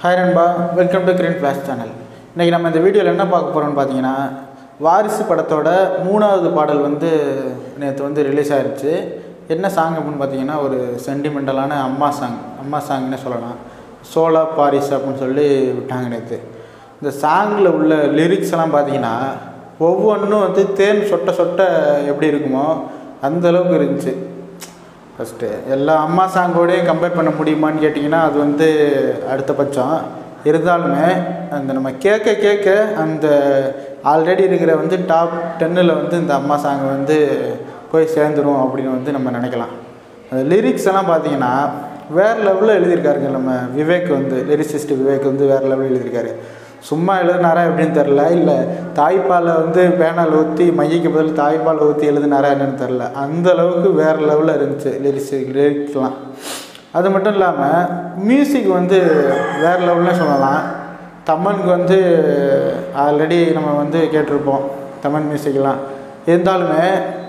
hi நண்பா welcome to green flash channel இன்றைக்கி நம்ம இந்த வீடியோவில் என்ன பார்க்க போகிறோம்னு பார்த்தீங்கன்னா வாரிசு படத்தோட மூணாவது பாடல் வந்து நேற்று வந்து ரிலீஸ் ஆயிருச்சு என்ன சாங் அப்படின்னு பார்த்தீங்கன்னா ஒரு சென்டிமெண்டலான அம்மா சாங் அம்மா சாங்னே சொல்லலாம் சோலா பாரிஸ் அப்படின்னு சொல்லி விட்டாங்க நேற்று இந்த சாங்கில் உள்ள லிரிக்ஸ் எல்லாம் பார்த்தீங்கன்னா ஒவ்வொன்றும் வந்து தேன் சொட்ட சொட்ட எப்படி இருக்குமோ அந்த அளவுக்கு இருந்துச்சு ஃபஸ்ட்டு எல்லா அம்மா சாங்கோடையும் கம்பேர் பண்ண முடியுமான்னு கேட்டிங்கன்னா அது வந்து அடுத்த பட்சம் இருந்தாலுமே அந்த நம்ம கேட்க கேட்க அந்த ஆல்ரெடி இருக்கிற வந்து டாப் டென்னில் வந்து இந்த அம்மா சாங் வந்து போய் சேர்ந்துரும் அப்படின்னு வந்து நம்ம நினைக்கலாம் அந்த லிரிக்ஸ் எல்லாம் பார்த்தீங்கன்னா வேறு லெவலில் எழுதியிருக்காருங்க நம்ம விவேக் வந்து லிரிசிஸ்ட் விவேக் வந்து வேறு லெவலில் எழுதியிருக்காரு சும்மா எழுதினாரா எப்படின்னு தெரில இல்லை தாய்ப்பாலை வந்து பேனால் ஊற்றி மையக்கு பதில் தாய்ப்பாலை ஊற்றி எழுதினாரா என்னன்னு தெரில அந்த அளவுக்கு வேறு லெவலில் இருந்துச்சு லிரிக்ஸ் லிரிக்ஸ்லாம் அது மட்டும் இல்லாமல் மியூசிக் வந்து வேறு லெவல்னு சொல்லலாம் தமனுக்கு வந்து ஆல்ரெடி நம்ம வந்து கேட்டிருப்போம் தமன் மியூசிக்லாம் இருந்தாலுமே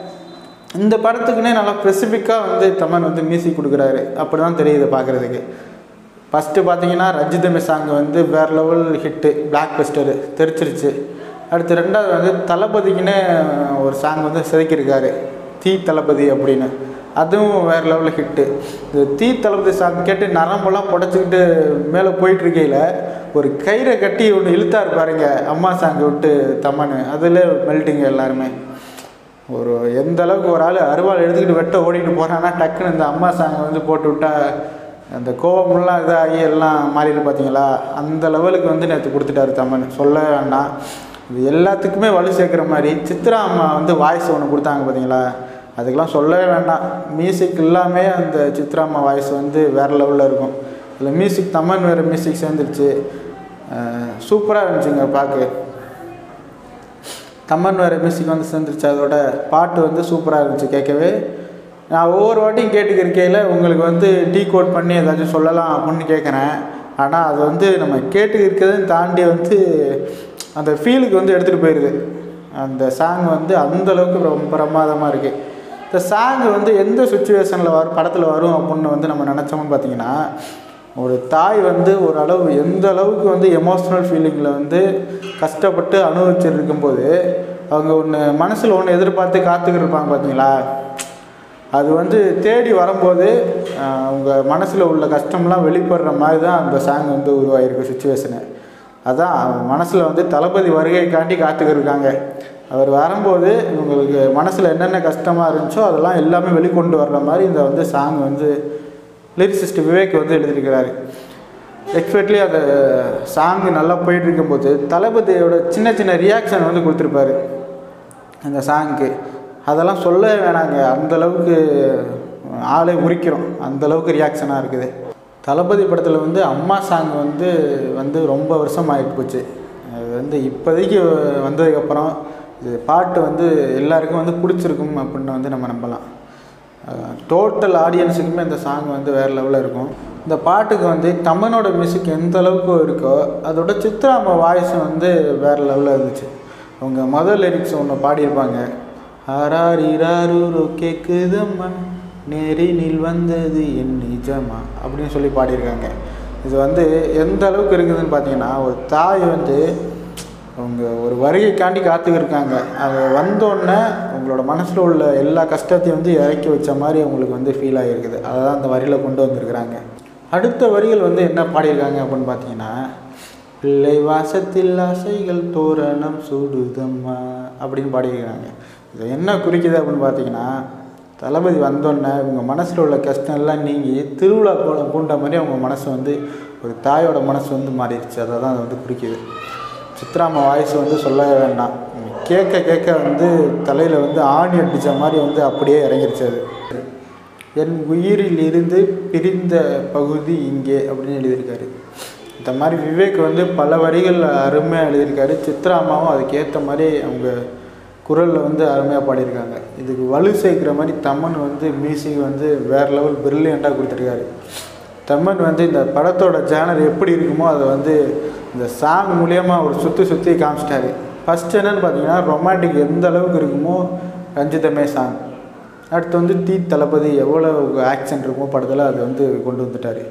இந்த படத்துக்குன்னே நல்லா ஸ்பெசிஃபிக்காக வந்து தமன் வந்து மியூசிக் கொடுக்குறாரு அப்படி தான் தெரியுது பார்க்குறதுக்கு ஃபஸ்ட்டு பார்த்தீங்கன்னா ரஞ்சிதமி சாங் வந்து வேறு லெவல் ஹிட்டு பிளாக் பஸ்டரு தெரிச்சிருச்சு அடுத்து ரெண்டாவது வந்து தளபதிக்குன்னே ஒரு சாங் வந்து செதுக்கியிருக்காரு தீ தளபதி அப்படின்னு அதுவும் வேறு லெவலில் ஹிட்டு இந்த தீ தளபதி சாங் கேட்டு நரம்பெல்லாம் புடச்சிக்கிட்டு மேலே போயிட்டுருக்கையில் ஒரு கயிறை கட்டி ஒன்று இழுத்தாரு பாருங்க அம்மா சாங்கை விட்டு தமனு அதில் மெல்ட்டிங்க எல்லாருமே ஒரு எந்த அளவுக்கு ஒரு ஆள் அருவாள் எடுத்துக்கிட்டு வெட்ட ஓடிட்டு போகிறான்னா டக்குன்னு இந்த அம்மா சாங்கை வந்து போட்டு விட்டா அந்த கோவமெல்லாம் இதாகி எல்லாம் மாறிடு பார்த்தீங்களா அந்த லெவலுக்கு வந்து நேற்று கொடுத்துட்டாரு தமன் சொல்ல வேண்டாம் இது எல்லாத்துக்குமே வலு சேர்க்குற மாதிரி சித்ரா அம்மா வந்து வாய்ஸ் ஒன்று கொடுத்தாங்க பார்த்தீங்களா அதுக்கெல்லாம் சொல்லவே வேண்டாம் மியூசிக் எல்லாமே அந்த சித்ரா அம்மா வாய்ஸ் வந்து வேறு லெவலில் இருக்கும் இதில் மியூசிக் தமன் வேறு மியூசிக் சேர்ந்துருச்சு சூப்பராக இருந்துச்சுங்க பார்க்க தமன் வேறு மியூசிக் வந்து சேர்ந்துருச்சு அதோட பாட்டு வந்து சூப்பராக இருந்துச்சு கேட்கவே நான் ஒவ்வொரு வாட்டியும் கேட்டுக்கிருக்கையில் உங்களுக்கு வந்து டீ கோட் பண்ணி ஏதாச்சும் சொல்லலாம் அப்படின்னு கேட்குறேன் ஆனால் அது வந்து நம்ம கேட்டு இருக்கிறதையும் தாண்டி வந்து அந்த ஃபீலுக்கு வந்து எடுத்துகிட்டு போயிடுது அந்த சாங் வந்து அந்தளவுக்கு ரொம்ப பிரமாதமாக இருக்குது இந்த சாங் வந்து எந்த சுச்சுவேஷனில் வரும் படத்தில் வரும் அப்படின்னு வந்து நம்ம நினச்சோம்னு பார்த்தீங்கன்னா ஒரு தாய் வந்து ஒரு அளவு எந்த அளவுக்கு வந்து எமோஷ்னல் ஃபீலிங்கில் வந்து கஷ்டப்பட்டு அனுபவிச்சுட்டு இருக்கும்போது அவங்க ஒன்று மனசில் ஒன்று எதிர்பார்த்து காத்துக்கிட்டு இருப்பாங்க பார்த்தீங்களா அது வந்து தேடி வரும்போது அவங்க மனசில் உள்ள கஷ்டம்லாம் வெளிப்படுற மாதிரி தான் அந்த சாங் வந்து உருவாகிருக்கு சுச்சுவேஷனு அதான் மனசில் வந்து தளபதி வருகைக்காண்டி காத்துக்கிருக்காங்க அவர் வரும்போது இவங்களுக்கு மனசில் என்னென்ன கஷ்டமாக இருந்துச்சோ அதெல்லாம் எல்லாமே வெளிக்கொண்டு வர்ற மாதிரி இந்த வந்து சாங் வந்து லிரிசிஸ்ட் விவேக் வந்து எழுதியிருக்கிறாரு எக்ஸ்பெக்ட்லி அந்த சாங் நல்லா போயிட்டு இருக்கும்போது தளபதியோட சின்ன சின்ன ரியாக்ஷன் வந்து கொடுத்துருப்பாரு அந்த சாங்க்கு அதெல்லாம் சொல்ல வேணாங்க அந்தளவுக்கு ஆளை உரிக்கிறோம் அந்தளவுக்கு ரியாக்ஷனாக இருக்குது தளபதி படத்தில் வந்து அம்மா சாங் வந்து வந்து ரொம்ப வருஷம் ஆகிட்டு போச்சு அது வந்து இப்போதைக்கு வந்ததுக்கப்புறம் இது பாட்டு வந்து எல்லாருக்கும் வந்து பிடிச்சிருக்கும் அப்படின்னு வந்து நம்ம நம்பலாம் டோட்டல் ஆடியன்ஸுக்குமே இந்த சாங் வந்து வேறு லெவலில் இருக்கும் இந்த பாட்டுக்கு வந்து தமனோட மியூசிக் எந்த அளவுக்கு இருக்கோ அதோட சித்ராம வாய்ஸ் வந்து வேறு லெவலில் இருந்துச்சு அவங்க முதல் லிரிக்ஸ் ஒன்று பாடியிருப்பாங்க ஆராரிராரூரோ கேக்குதம்மா நேரினில் வந்தது என் நிஜமா அப்படின்னு சொல்லி பாடியிருக்காங்க இது வந்து எந்த அளவுக்கு இருக்குதுன்னு பார்த்தீங்கன்னா ஒரு தாய் வந்து அவங்க ஒரு வருகைக்காண்டி காத்துக்கிருக்காங்க அது வந்தோடனே உங்களோட மனசில் உள்ள எல்லா கஷ்டத்தையும் வந்து இறக்கி வச்ச மாதிரி அவங்களுக்கு வந்து ஃபீல் ஆகிருக்குது அதை தான் அந்த வரியில் கொண்டு வந்திருக்கிறாங்க அடுத்த வரிகள் வந்து என்ன பாடியிருக்காங்க அப்படின்னு பார்த்தீங்கன்னா பிள்ளை வாசத்தில் ஆசைகள் தோரணம் சூடுதம்மா அப்படின்னு பாடியிருக்காங்க இது என்ன குறிக்குது அப்படின்னு பார்த்தீங்கன்னா தளபதி வந்தோடனே இவங்க மனசில் உள்ள கஷ்டம் எல்லாம் நீங்கி திருவிழா கோலம் பூண்ட மாதிரி அவங்க மனசு வந்து ஒரு தாயோட மனசு வந்து மாறிடுச்சு அதை தான் அது வந்து குறிக்குது சித்ராம வாய்ஸ் வந்து சொல்லவே வேண்டாம் கேட்க கேட்க வந்து தலையில் வந்து ஆணி அடித்த மாதிரி வந்து அப்படியே இறங்கிருச்சு அது என் உயிரில் இருந்து பிரிந்த பகுதி இங்கே அப்படின்னு எழுதியிருக்காரு இந்த மாதிரி விவேக் வந்து பல வரிகள் அருமையாக எழுதியிருக்காரு சித்ராமாவும் அதுக்கேற்ற மாதிரி அவங்க குரலில் வந்து அருமையாக பாடியிருக்காங்க இதுக்கு வலு சேர்க்குற மாதிரி தமன் வந்து மியூசிக் வந்து வேறு லெவல் பிரில்லியண்ட்டாக கொடுத்துருக்காரு தமன் வந்து இந்த படத்தோட ஜேனர் எப்படி இருக்குமோ அதை வந்து இந்த சாங் மூலியமாக ஒரு சுற்றி சுற்றி காமிச்சிட்டாரு ஃபஸ்ட் என்னன்னு பார்த்தீங்கன்னா ரொமான்டிக் எந்த அளவுக்கு இருக்குமோ ரஞ்சிதமே சாங் அடுத்து வந்து தீ தளபதி எவ்வளோ ஆக்ஷன் இருக்குமோ படத்தில் அது வந்து கொண்டு வந்துட்டார்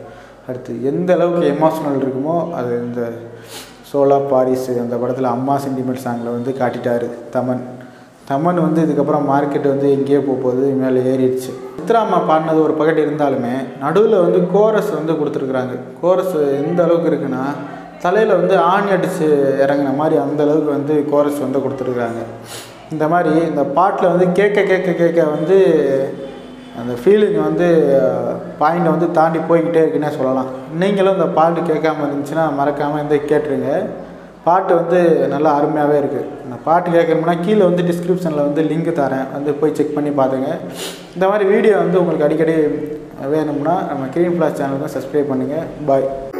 அடுத்து எந்த அளவுக்கு எமோஷ்னல் இருக்குமோ அது இந்த சோலா பாரிஸ் அந்த படத்தில் அம்மா சென்டிமெண்ட் சாங்கில் வந்து காட்டிட்டாரு தமன் தமன் வந்து இதுக்கப்புறம் மார்க்கெட் வந்து எங்கேயோ போக போகுது மேலே ஏறிடுச்சு சித்ராம்மா பாடினது ஒரு பக்கெட் இருந்தாலுமே நடுவில் வந்து கோரஸ் வந்து கொடுத்துருக்குறாங்க கோரஸ் எந்த அளவுக்கு இருக்குன்னா தலையில் வந்து ஆணி அடித்து இறங்குன மாதிரி அந்த அளவுக்கு வந்து கோரஸ் வந்து கொடுத்துருக்குறாங்க இந்த மாதிரி இந்த பாட்டில் வந்து கேட்க கேட்க கேட்க வந்து அந்த ஃபீலிங் வந்து பாயிண்டை வந்து தாண்டி போய்கிட்டே இருக்குன்னே சொல்லலாம் நீங்களும் இந்த பாட்டு கேட்காம இருந்துச்சுன்னா மறக்காமல் வந்து கேட்டுருங்க பாட்டு வந்து நல்லா அருமையாகவே இருக்குது இந்த பாட்டு கேட்கணும்னா கீழே வந்து டிஸ்கிரிப்ஷனில் வந்து லிங்க் தரேன் வந்து போய் செக் பண்ணி பார்த்துங்க இந்த மாதிரி வீடியோ வந்து உங்களுக்கு அடிக்கடி வேணும்னா நம்ம க்ரீன் ஃப்ளாஷ் சேனலுக்கு சப்ஸ்கிரைப் பண்ணுங்கள் பாய்